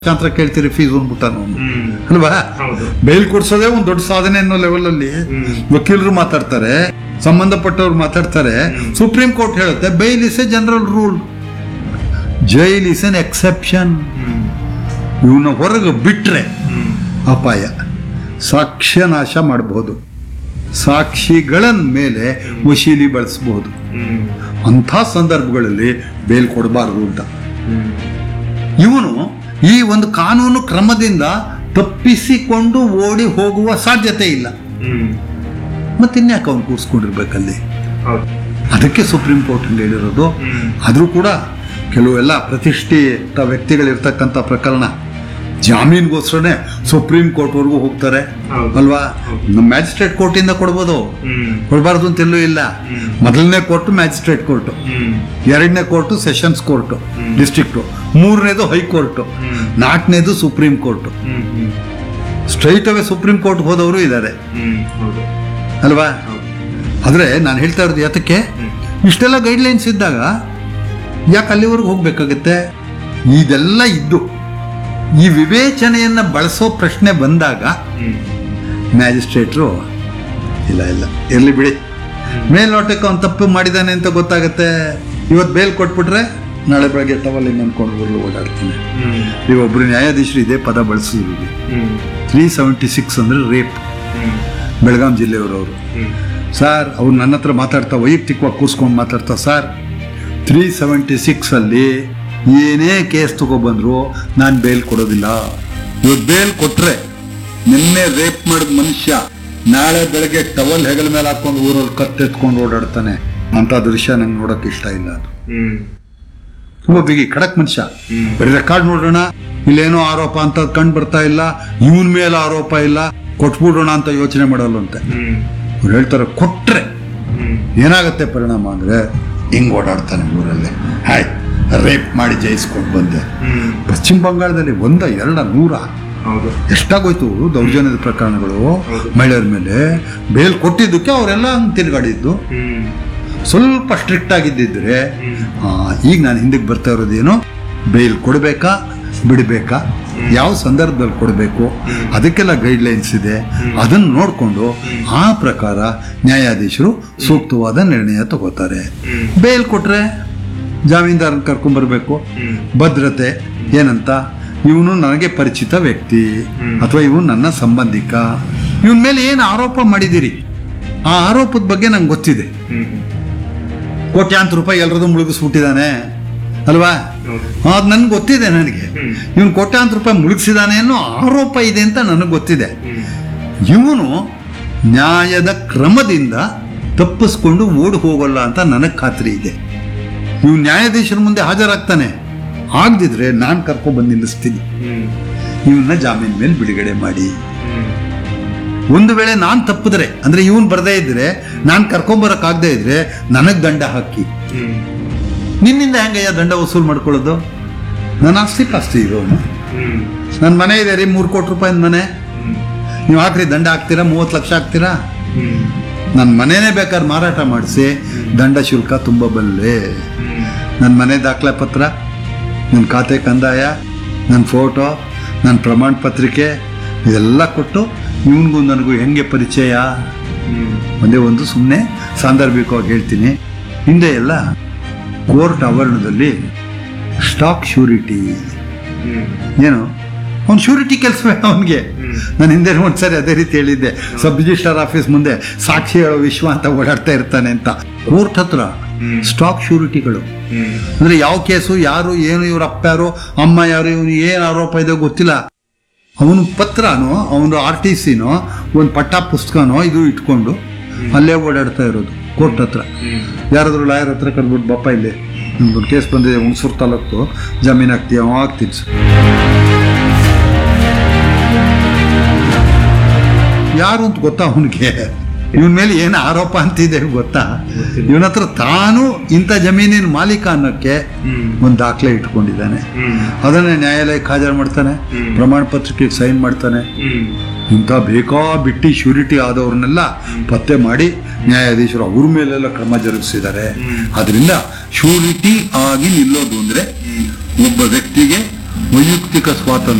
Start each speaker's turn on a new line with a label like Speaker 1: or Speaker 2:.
Speaker 1: ಲಕ್ಷಾಂತರ ಕೇಳ್ತೀರಿ ಫೀಸ್ ಅಂದ್ಬಿಟ್ಟಾನು
Speaker 2: ಹ್ಮ್
Speaker 1: ಅಲ್ವಾ
Speaker 2: ಹೌದು
Speaker 1: ಬೇಲ್ ಕೊಡ್ಸೋದೇ ಒಂದು ದೊಡ್ಡ ಸಾಧನೆ ಅನ್ನೋ ಲೆವೆಲ್ ಅಲ್ಲಿ
Speaker 2: ಹ್ಮ್.
Speaker 1: ವಕೀಲರು ಮಾತಾಡ್ತಾರೆ ಸಂಬಂಧಪಟ್ಟವ್ರು ಮಾತಾಡ್ತಾರೆ ಸುಪ್ರೀಂ ಕೋರ್ಟ್ ಹೇಳುತ್ತೆ bail is a general rule jail is an exception
Speaker 2: hmm
Speaker 1: ಇವನ್ನ ಹೊರಗೆ ಬಿಟ್ರೆ
Speaker 2: ಹ್ಮ್
Speaker 1: ಅಪಾಯ ಸಾಕ್ಷ್ಯ ನಾಶ ಮಾಡಬಹುದು ಸಾಕ್ಷಿಗಳ ಮೇಲೆ ವಶೀಲಿ ಬಳಸಬಹುದು
Speaker 2: ಹ್ಮ್
Speaker 1: ಅಂಥ ಸಂದರ್ಭಗಳಲ್ಲಿ ಬೇಲ್ ಕೊಡಬಾರದು ಅಂತ
Speaker 2: ಹ್ಮ್
Speaker 1: ಇವನು ಈ ಒಂದು ಕಾನೂನು ಕ್ರಮದಿಂದ ತಪ್ಪಿಸಿಕೊಂಡು ಓಡಿ ಹೋಗುವ ಸಾಧ್ಯತೆ ಇಲ್ಲ
Speaker 2: ಹ್ಮ್
Speaker 1: ಮತ್ತೆ ಇನ್ಯಾಕೆ ಅವನು ಕೂರಿಸ್ಕೊಂಡಿರ್ಬೇಕಲ್ಲಿ
Speaker 2: ಹೌದು
Speaker 1: ಅದಕ್ಕೆ ಸುಪ್ರೀಂ ಕೋರ್ಟ್ ಹೇಳಿರೋದು
Speaker 2: ಹ್ಮ್
Speaker 1: ಆದರೂ ಕೂಡ ಕೆಲವೆಲ್ಲ ಪ್ರತಿಷ್ಠಿತ ವ್ಯಕ್ತಿಗಳಿರ್ತಕ್ಕಂಥ ಪ್ರಕರಣ ಜಾಮೀನ್ಗೋಸ್ಕರನೇ ಸುಪ್ರೀಂ ಕೋರ್ಟ್ವರೆಗೂ ಹೋಗ್ತಾರೆ
Speaker 2: ಹೌದು.
Speaker 1: ಅಲ್ವಾ ನಮ್ಮ ಮ್ಯಾಜಿಸ್ಟ್ರೇಟ್ ಕೋರ್ಟಿಂದ ಕೊಡ್ಬೋದು
Speaker 2: ಹ್ಮ್
Speaker 1: ಕೊಡಬಾರ್ದು ಅಂತೆಲ್ಲೂ ಇಲ್ಲ
Speaker 2: ಹ್ಮ್.
Speaker 1: ಮೊದಲನೇ ಕೋರ್ಟು ಮ್ಯಾಜಿಸ್ಟ್ರೇಟ್ ಕೋರ್ಟು
Speaker 2: ಹ್ಮ್
Speaker 1: ಎರಡನೇ ಕೋರ್ಟು ಸೆಷನ್ಸ್ ಕೋರ್ಟು
Speaker 2: ಹ್ಮ್.
Speaker 1: ಡಿಸ್ಟ್ರಿಕ್ಟು ಮೂರನೇದು ಹೈಕೋರ್ಟು
Speaker 2: ಹ್ಮ್.
Speaker 1: ನಾಲ್ಕನೇದು ಸುಪ್ರೀಂ ಕೋರ್ಟು
Speaker 2: ಹ್ಮ್ ಹ್ಮ್
Speaker 1: ಸ್ಟ್ರೈಟ್ ಅವೇ ಸುಪ್ರೀಂ ಕೋರ್ಟ್ ಹೋದವರು ಇದ್ದಾರೆ
Speaker 2: ಹ್ಮ್ ಹೌದು
Speaker 1: ಅಲ್ವಾ
Speaker 2: ಹೌದು
Speaker 1: ಆದರೆ ನಾನು ಹೇಳ್ತಾ ಇರೋದು ಯಾತಕ್ಕೆ
Speaker 2: ಹ್ಮ್.
Speaker 1: ಇಷ್ಟೆಲ್ಲ ಗೈಡ್ಲೈನ್ಸ್ ಇದ್ದಾಗ ಯಾಕೆ ಅಲ್ಲಿವರೆಗೂ ಹೋಗ್ಬೇಕಾಗತ್ತೆ ಇದೆಲ್ಲ ಇದ್ದು ಈ ವಿವೇಚನೆಯನ್ನ ಬಳಸೋ ಪ್ರಶ್ನೆ ಬಂದಾಗ
Speaker 2: ಹ್ಮ್
Speaker 1: ಮ್ಯಾಜಿಸ್ಟ್ರೇಟ್ರು ಇಲ್ಲ ಇಲ್ಲ ಇರ್ಲಿ ಬಿಡಿ ಮೇಲ್ನೋಟಕ್ಕೆ ಅವ್ನು ತಪ್ಪು ಮಾಡಿದ್ದಾನೆ ಅಂತ ಗೊತ್ತಾಗತ್ತೆ ಇವತ್ತು ಬೇಲ್ ಕೊಟ್ಬಿಟ್ರೆ ನಾಳೆ ಬೆಳಗ್ಗೆ ಟವಲ್ ಅನ್ಕೊಂಡು ಊರ್ಲು ಓಡಾಡ್ತಾನೆ
Speaker 2: ಹ್ಮ್
Speaker 1: ಈಗ ಒಬ್ರು ನ್ಯಾಯಾಧೀಶರು ಇದೇ ಪದ ಬಳಸಿದ್ರು
Speaker 2: ಹ್ಮ್
Speaker 1: ತ್ರೀ ಸೆವೆಂಟಿ ಸಿಕ್ಸ್ ಅಂದ್ರೆ ರೇಪ್
Speaker 2: ಹ್ಮ್
Speaker 1: ಬೆಳಗಾಂ ಜಿಲ್ಲೆಯವರವರು
Speaker 2: ಹ್ಮ್
Speaker 1: ಸರ್ ಅವ್ರು ನನ್ನ ಹತ್ರ ಮಾತಾಡ್ತಾ ವೈಯಕ್ತಿಕವಾಗಿ ಕೂರ್ಸ್ಕೊಂಡು ಮಾತಾಡ್ತಾ ಸರ್ ತ್ರೀ ಸೆವೆಂಟಿ ಸಿಕ್ಸಲ್ಲಿ ಏನೇ ಕೇಸ್ ತಗೊಬಂದ್ರು ನಾನು ಬೇಲ್ ಕೊಡೋದಿಲ್ಲ ಇವತ್ತು ಬೇಲ್ ಕೊಟ್ರೆ ನಿನ್ನೆ ರೇಪ್ ಮಾಡಿದ ಮನುಷ್ಯ ನಾಳೆ ಬೆಳಗ್ಗೆ ಟವಲ್ ಹೆಗಲ ಮೇಲೆ ಹಾಕೊಂಡು ಊರಲ್ಲಿ ಕತ್ತೆತ್ಕೊಂಡು ಓಡಾಡ್ತಾನೆ ಅಂತ ದೃಶ್ಯ ನಂಗೆ ನೋಡೋಕೆ ಇಷ್ಟ ಇಲ್ಲ ಅದು
Speaker 2: ಹ್ಮ್
Speaker 1: ತುಂಬಾ ಬಿಗಿ ಖಡಕ್ ಮನುಷ್ಯ
Speaker 2: ಹ್ಮ್.
Speaker 1: ಬರೀ ರೆಕಾರ್ಡ್ ನೋಡೋಣ ಇಲ್ಲೇನೋ ಆರೋಪ ಅಂತ ಕಂಡು ಬರ್ತಾ ಇಲ್ಲ ಇವನ್ ಮೇಲೆ ಆರೋಪ ಇಲ್ಲ ಕೊಟ್ಬಿಡೋಣ ಅಂತ ಯೋಚನೆ ಮಾಡಲ್ಲಂತೆ
Speaker 2: ಹ್ಮ್
Speaker 1: ಅವ್ರು ಹೇಳ್ತಾರೆ ಕೊಟ್ರೆ
Speaker 2: ಹ್ಮ್
Speaker 1: ಏನಾಗುತ್ತೆ ಪರಿಣಾಮ ಅಂದ್ರೆ ಹಿಂಗ್ ಓಡಾಡ್ತಾನೆ ಊರಲ್ಲಿ ಹಾಯ್ ರೇಪ್ ಮಾಡಿ ಜಯಿಸ್ಕೊಂಡು ಬಂದೆ
Speaker 2: ಹ್ಮ್
Speaker 1: ಪಶ್ಚಿಮ ಬಂಗಾಳದಲ್ಲಿ ಒಂದ ಎರಡ ನೂರ
Speaker 2: ಹೌದು
Speaker 1: ಎಷ್ಟಾಗೋಯ್ತು ದೌರ್ಜನ್ಯದ ಪ್ರಕರಣಗಳು
Speaker 2: ಹೌದು.
Speaker 1: ಮಹಿಳೆಯರ ಮೇಲೆ ಬೇಲ್ ಕೊಟ್ಟಿದ್ದಕ್ಕೆ ಅವರೆಲ್ಲ ಹಂಗ್ ತಿರುಗಾಡಿದ್ದು
Speaker 2: ಹ್ಮ್
Speaker 1: ಸ್ವಲ್ಪ ಸ್ಟ್ರಿಕ್ಟ್ ಆಗಿದ್ದಿದ್ರೆ
Speaker 2: ಹ್ಮ್
Speaker 1: ಆ, ಈಗ ನಾನು ಹಿಂದಕ್ಕೆ ಬರ್ತಾ ಇರೋದೇನು ಬೇಲ್ ಕೊಡಬೇಕಾ ಬಿಡಬೇಕಾ ಯಾವ ಸಂದರ್ಭದಲ್ಲಿ ಕೊಡಬೇಕು ಅದಕ್ಕೆಲ್ಲ ಗೈಡ್ಲೈನ್ಸ್ ಇದೆ ಅದನ್ನು ನೋಡಿಕೊಂಡು ಆ ಪ್ರಕಾರ ನ್ಯಾಯಾಧೀಶರು ಸೂಕ್ತವಾದ ನಿರ್ಣಯ ತಗೋತಾರೆ
Speaker 2: ಹ್ಮ್
Speaker 1: ಬೇಲ್ ಕೊಟ್ರೆ ಜಾಮೀನ್ದಾರನ ಕರ್ಕೊಂಡ್ಬರ್ಬೇಕು
Speaker 2: ಹ್ಮ್
Speaker 1: ಭದ್ರತೆ ಏನಂತ ಇವನು ನನಗೆ ಪರಿಚಿತ ವ್ಯಕ್ತಿ
Speaker 2: ಹ್ಮ್.
Speaker 1: ಅಥವಾ ಇವನು ನನ್ನ ಸಂಬಂಧಿಕ ಇವನ ಮೇಲೆ ಏನು ಆರೋಪ ಮಾಡಿದಿರಿ ಆ ಆರೋಪದ ಬಗ್ಗೆ ನಂಗೆ ಗೊತ್ತಿದೆ
Speaker 2: ಹ್ಮ್
Speaker 1: ಕೋಟ್ಯಾಂತರ ರೂಪಾಯಿ ಎಲ್ಲರದು ಮುಳುಗಿಸ್ಬಿಟ್ಟಿದ್ದಾನೆ ಅಲ್ವಾ
Speaker 2: ಹೌದು
Speaker 1: ಅದು ನನ್ಗೆ ಗೊತ್ತಿದೆ ನನಗೆ
Speaker 2: ಹ್ಮ್.
Speaker 1: ಇವನು ಕೋಟ್ಯಾಂತರ ರೂಪಾಯಿ ಮುಳುಗಿಸಿದಾನೆ ಅನ್ನೋ ಆರೋಪ ಇದೆ ಅಂತ ನನಗೆ ಗೊತ್ತಿದೆ
Speaker 2: ಹ್ಮ್
Speaker 1: ಇವನು ನ್ಯಾಯದ ಕ್ರಮದಿಂದ ತಪ್ಪಿಸ್ಕೊಂಡು ಓಡಿ ಹೋಗಲ್ಲ ಅಂತ ನನಗೆ ಖಾತ್ರಿ ಇದೆ ಇವ್ ನ್ಯಾಯಾಧೀಶರ ಮುಂದೆ ಹಾಜರಾಗ್ತಾನೆ ಆಗದಿದ್ರೆ ನಾನು ಕರ್ಕೊಂಡ್ಬಂದು ನಿಲ್ಲಿಸ್ತೀನಿ
Speaker 2: ಹ್ಮ್
Speaker 1: ಇವನ್ನ ಜಾಮೀನ್ ಮೇಲೆ ಬಿಡುಗಡೆ ಮಾಡಿ
Speaker 2: ಹ್ಮ್
Speaker 1: ಒಂದು ವೇಳೆ ನಾನು ತಪ್ಪಿದ್ರೆ ಅಂದ್ರೆ ಇವನ್ ಬರದೇ ಇದ್ರೆ ನಾನು ಕರ್ಕೊಂಬರಕ್ಕಾಗದೇ ಇದ್ರೆ ನನಗೆ ದಂಡ ಹಾಕಿ
Speaker 2: ಹ್ಮ್
Speaker 1: ನಿನ್ನಿಂದ ಹೆಂಗಯ್ಯ ದಂಡ ವಸೂಲು ಮಾಡ್ಕೊಳ್ಳೋದು ನನ್ನ ಆಸ್ತಿ ಪಾಸ್ತಿ ಇರೋನು
Speaker 2: ಹ್ಮ್
Speaker 1: ನನ್ನ ಮನೆ ಇದೆ ರೀ ಮೂರು ಕೋಟಿ ರೂಪಾಯಿನ ಮನೆ
Speaker 2: ಹ್ಮ್
Speaker 1: ನೀವು ಹಾಕ್ರಿ ದಂಡ ಹಾಕ್ತೀರಾ ಮೂವತ್ತು ಲಕ್ಷ ಹಾಕ್ತೀರಾ
Speaker 2: ಹ್ಮ್
Speaker 1: ನನ್ನ ಮನೆನೇ ಬೇಕಾದ್ರೆ ಮಾರಾಟ ಮಾಡಿಸಿ ದಂಡ ಶುಲ್ಕ ತುಂಬ ಬಲ್ಲೆ
Speaker 2: ಹ್ಮ್
Speaker 1: ನನ್ನ ಮನೆ ದಾಖಲೆ ಪತ್ರ ನನ್ನ ಖಾತೆ ಕಂದಾಯ ನನ್ನ ಫೋಟೋ ನನ್ನ ಪ್ರಮಾಣ ಪತ್ರಿಕೆ ಇದೆಲ್ಲ ಕೊಟ್ಟು ಇವನಿಗೂ ನನಗೂ ಹೆಂಗೆ ಪರಿಚಯ
Speaker 2: ಹ್ಮ್
Speaker 1: ಒಂದೇ ಒಂದು ಸುಮ್ಮನೆ ಸಾಂದರ್ಭಿಕವಾಗಿ ಹೇಳ್ತೀನಿ ಹಿಂದೆ ಎಲ್ಲ ಕೋರ್ಟ್ ಆವರಣದಲ್ಲಿ ಸ್ಟಾಕ್ ಶ್ಯೂರಿಟಿ
Speaker 2: ಹ್ಮ್
Speaker 1: ಏನು ಅವ್ನು ಶ್ಯೂರಿಟಿ ಕೆಲಸವೇ ಅವನಿಗೆ
Speaker 2: ಹ್ಮ್.
Speaker 1: ನಾನು ಹಿಂದೆ ಒಂದ್ಸರಿ ಅದೇ ರೀತಿ ಹೇಳಿದ್ದೆ ಸಬ್ ರಿಜಿಸ್ಟರ್ ಆಫೀಸ್ ಮುಂದೆ ಸಾಕ್ಷಿ ಹೇಳೋ ವಿಶ್ವ ಅಂತ ಓಡಾಡ್ತಾ ಇರ್ತಾನೆ ಅಂತ ಕೋರ್ಟ್ ಹತ್ರ
Speaker 2: ಹ್ಮ್.
Speaker 1: ಸ್ಟಾಕ್ ಶ್ಯೂರಿಟಿಗಳು
Speaker 2: ಹ್ಮ್
Speaker 1: ಅಂದ್ರೆ ಯಾವ ಕೇಸು ಯಾರು ಏನು ಇವ್ರ ಅಪ್ಪ ಯಾರು ಅಮ್ಮ ಯಾರು ಇವನು ಏನು ಆರೋಪ ಇದೆ ಗೊತ್ತಿಲ್ಲ ಅವನು ಪತ್ರನೋ ಅವನು ಆರ್ ಟಿ ಸಿನೋ ಒಂದು ಪಟ್ಟ ಪುಸ್ತಕನೋ ಇದು ಇಟ್ಕೊಂಡು ಅಲ್ಲೇ ಓಡಾಡ್ತಾ ಇರೋದು ಕೋರ್ಟ್ ಹತ್ರ
Speaker 2: ಹ್ಮ್
Speaker 1: ಯಾರಾದ್ರೂ ಲಾಯರ್ ಹತ್ರ ಕರ್ಬಿಟ್ಟು ಬಪ್ಪ ಇಲ್ಲಿ ನಿಮ್ಗೊಂದು ಕೇಸ್ ಬಂದಿದೆ ಹುಣಸೂರು ತಾಲೂಕು ಜಮೀನು ಹಾಕ್ತೀಯ ಅವ ಹಾಕ್ತೀನಿ ಸರ್ ಯಾರು ಅಂತ ಗೊತ್ತಾ ಅವನಿಗೆ ಇವನ್ ಮೇಲೆ ಏನು ಆರೋಪ ಅಂತಿದೆ ಗೊತ್ತಾ
Speaker 2: ಗೊತ್ತಿಲ್ಲ.
Speaker 1: ಇವನ ಹತ್ರ ತಾನು ಇಂಥ ಜಮೀನಿನ ಮಾಲೀಕ ಅನ್ನೋಕ್ಕೆ
Speaker 2: ಹ್ಮ್
Speaker 1: ಒಂದು ದಾಖಲೆ ಇಟ್ಕೊಂಡಿದ್ದಾನೆ
Speaker 2: ಹ್ಮ್
Speaker 1: ಅದನ್ನೇ ನ್ಯಾಯಾಲಯಕ್ಕೆ ಹಾಜರು ಮಾಡ್ತಾನೆ
Speaker 2: ಹ್ಮ್.
Speaker 1: ಪ್ರಮಾಣ ಪತ್ರಿಕೆಗೆ ಸೈನ್ ಮಾಡ್ತಾನೆ
Speaker 2: ಹ್ಮ್
Speaker 1: ಇಂಥ ಬೇಕಾ ಬಿಟ್ಟಿ ಶ್ಯೂರಿಟಿ ಆದವ್ರನ್ನೆಲ್ಲ ಪತ್ತೆ ಮಾಡಿ ನ್ಯಾಯಾಧೀಶರು ಅವ್ರ ಮೇಲೆಲ್ಲ ಕ್ರಮ ಜರುಗಿಸಿದ್ದಾರೆ
Speaker 2: ಹ್ಮ್.
Speaker 1: ಅದರಿಂದ ಶ್ಯೂರಿಟಿ ಆಗಿ ನಿಲ್ಲೋದು ಅಂದ್ರೆ ಒಬ್ಬ ವ್ಯಕ್ತಿಗೆ ವೈಯಕ್ತಿಕ ಸ್ವಾತಂತ್ರ್ಯ